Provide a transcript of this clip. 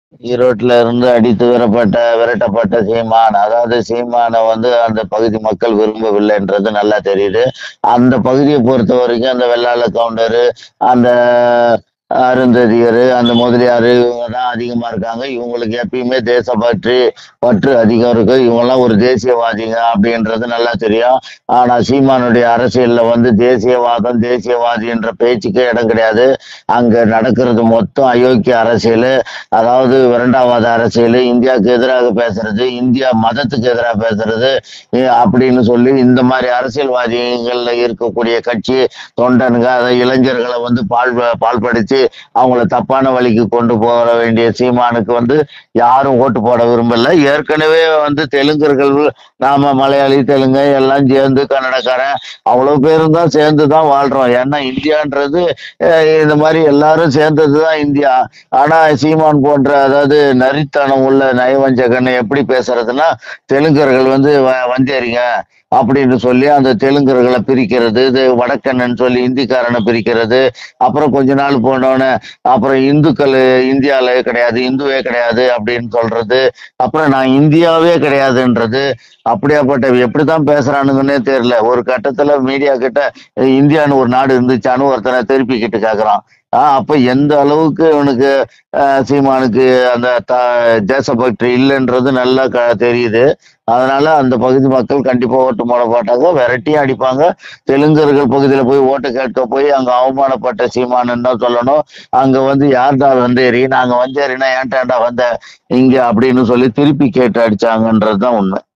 ஈரோட்ல இருந்து அடித்து விரப்பட்ட விரட்டப்பட்ட சீமான் அதாவது சீமானை வந்து அந்த பகுதி மக்கள் விரும்பவில்லைன்றது நல்லா தெரியுது அந்த பகுதியை பொறுத்த வரைக்கும் அந்த வெள்ளாள கவுண்டரு அந்த அருந்ததியர் அந்த முதலியார் இவங்க தான் அதிகமா இருக்காங்க இவங்களுக்கு எப்பயுமே தேசப்பற்று பற்று அதிகம் இருக்கு இவங்கெல்லாம் ஒரு தேசியவாதிங்க அப்படின்றது நல்லா தெரியும் ஆனா சீமானுடைய அரசியல்ல வந்து தேசியவாதம் தேசியவாதி என்ற பேச்சுக்கே இடம் கிடையாது அங்க நடக்கிறது மொத்தம் அயோக்கிய அரசியல் அதாவது இரண்டாவது அரசியல் இந்தியாவுக்கு எதிராக பேசுறது இந்தியா மதத்துக்கு எதிராக பேசுறது இ- அப்படின்னு சொல்லி இந்த மாதிரி அரசியல்வாதிகள்ல இருக்கக்கூடிய கட்சி தொண்டனுங்க அதை இளைஞர்களை வந்து பால் பால்படுத்தி அவங்கள தப்பான வழிக்கு கொண்டு போக வேண்டிய சீமானுக்கு வந்து யாரும் ஓட்டு போட விரும்பல ஏற்கனவே வந்து தெலுங்கர்கள் நாம மலையாளி தெலுங்கு எல்லாம் சேர்ந்து கன்னடக்காரன் அவ்வளவு பேரும் தான் சேர்ந்து தான் வாழ்றோம் ஏன்னா இந்தியான்றது அஹ், இந்த மாதிரி எல்லாரும் சேர்ந்தது தான் இந்தியா ஆனா சீமான் போன்ற அதாவது நரித்தனம் உள்ள நயவஞ்சகன் எப்படி பேசுறதுன்னா தெலுங்கர்கள் வந்து வ- வந்தேறிங்க அப்படின்னு சொல்லி அந்த தெலுங்கர்களை பிரிக்கிறது இது வடக்கண்ணன் சொல்லி இந்திக்காரனை பிரிக்கிறது அப்புறம் கொஞ்ச நாள் போனோடனே அப்புறம் இந்துக்கள் இந்தியாவில கிடையாது இந்துவே கிடையாது அப்படின்னு சொல்றது அப்புறம் நான் இந்தியாவே கிடையாதுன்றது அப்படியாப்பட்ட எப்படிதான் பேசுறானுங்கன்னே தெரியல ஒரு கட்டத்துல மீடியா கிட்ட "ஏய், இந்தியான்னு ஒரு நாடு இருந்துச்சான்னு ஒருத்தனை திருப்பிக்கிட்டு கேக்குறான் ஆஹ் அப்ப எந்த அளவுக்கு இவனுக்கு ஆஹ் சீமானுக்கு அந்த த தேசபக்தி இல்லைன்றது நல்லா க தெரியுது அதனால அந்த பகுதி மக்கள் கண்டிப்பா ஓட்டு போட மாட்டாங்க விரட்டியும் அடிப்பாங்க தெலுங்கர்கள் பகுதியில போய் ஓட்டு கேட்க போய் அங்க அவமானப்பட்ட சீமானுன்னு தான் சொல்லணும் அங்க வந்து யார்டா வந்தேரி நாங்க வந்தேரினா ஏன்டாண்டா வந்த இங்க அப்படின்னு சொல்லி திருப்பி கேட்டு அடிச்சாங்கன்றது தான் உண்மை